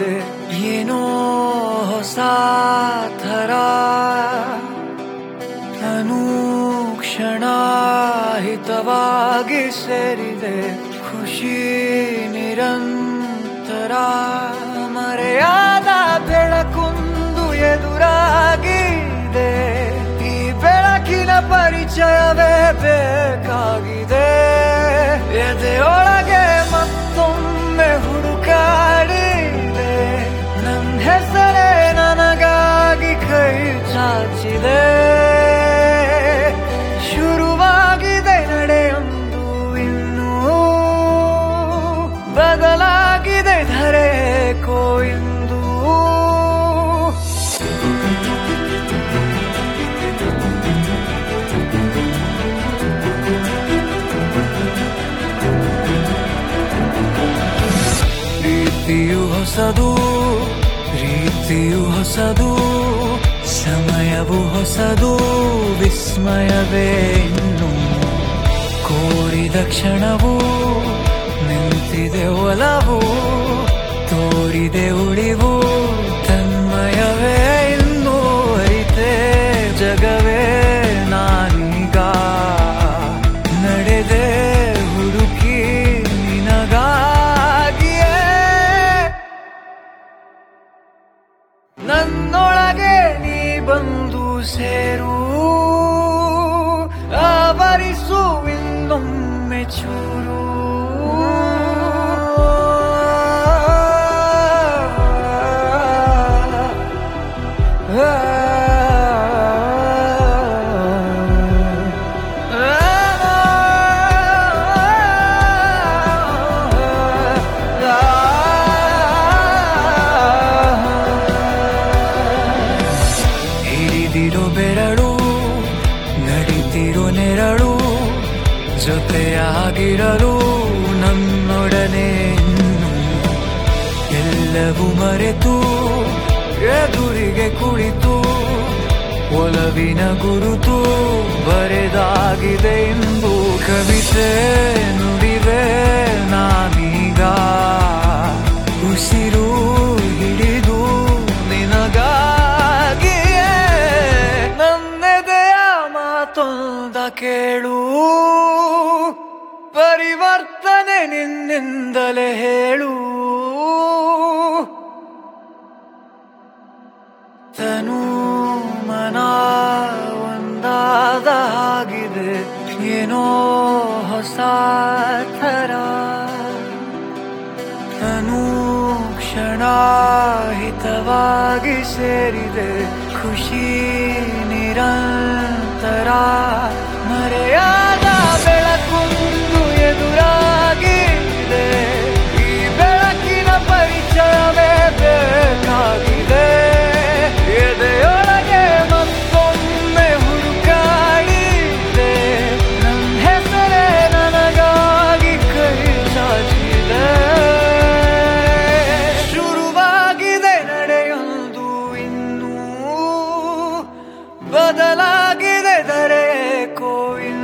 ಬದಲಾಗಿದೆ ಏನೋ ಹೊಸ ಥರ ಅನುಕ್ಷಣ ಹಿತವಾಗಿ ಸೇರಿದೆ ಖುಷಿ ನಿರಂತರ ಮರೆಯಾದ ಬೆಳಕುಂದು ಎದುರಾಗಿದೆ ಈ ಬೆಳಕಿನ ಪರಿಚಯವೇ ಬೇಕಾಗಿದೆ ಎದೆಯೊಳಗೆ ಮತ್ತೊಮ್ಮೆ ಹುಡುಕಾಡಿದೆ ನನ್ನ ಹೆಸರೇ ನನಗಾಗಿ ಕೈ ಚಾಚಿದೆ ಶುರುವಾಗಿದೆ ನಡೆಯೊಂದು ಇನ್ನೂ ಬದಲಾಗಿದೆ ಧರೆಕೋ ಇಂದು ಪ್ರೀತಿಯು ಹೊಸದು ರೀತಿಯು ಹೊಸದು ಸಮಯವು ಹೊಸದು ವಿಸ್ಮಯವೇ ಇನ್ನು ಕೋರಿದ ಕ್ಷಣವು ನಿಂತಿದೆ ಒಲವು ತೋರಿದೆ ಉಳಿವು ತನ್ಮಯವೇ ಇನ್ನು ಐತೆ ಜಗವೇ ನಾನೀಗ ನಡೆದೆ ಹುಡುಕಿ ನಿನಗಾಗಿಯೇ ನನ್ನೊಳಗೆ ನೀ ಬಂದು ಸೇರು ಆವರಿಸು ಇನ್ನೊಮ್ಮೆ ಚೂರು ಹಿಡಿದಿರೋ ಬೆರಳು ನಡಿತಿರೋ ನೆರಳು ಜೊತೆಯಾಗಿರಲು ನನ್ನೊಡನೆ ಇನ್ನು ಎಲ್ಲವೂ ಮರೆತು ಎದುರಿಗೆ ಕುಳಿತು ಒಲವಿನ ಗುರುತು ಬರೆದಾಗಿದೆ ಎಂದು ಕವಿತೆ ನುಡಿವೆ ನಾನೀಗ ಉಸಿರು ಹಿಡಿದು ನಿನಗಾಗಿಯೇ ನನ್ನೆದೆಯ ಮಾತೊಂದ ಕೇಳು ಪರಿವರ್ತನೆ ನಿನ್ನಿಂದಲೇ ಹೇಳು ತನು ಮನ ಒಂದಾದ ಹಾಗಿದೆ ಏನೋ ಹೊಸ ಥರ ಅನುಕ್ಷಣ ಹಿತವಾಗಿ ಸೇರಿದೆ ಖುಷಿ ನಿರಂತರ ಮರೆಯಾದ ಬೆಳಕುಂದು ಎದುರಾಗಿದೆ ಈ ಬೆಳಕಿನ ಪರಿಚಯವೇ ಬೇಕಾಗಿದೆ ಎದೆಯೊಳಗೆ ಮತ್ತೊಮ್ಮೆ ಹುಡುಕಾಡಿದೆ ನನ್ನ ಹೆಸರೇ ನನಗಾಗಿ ಕೈ ಚಾಚಿದೆ ಶುರುವಾಗಿದೆ ನಡೆಯೊಂದು ಇನ್ನೂ ಬದಲಾಗಿದೆ ಧರೆಕೋ ಇನ್ನು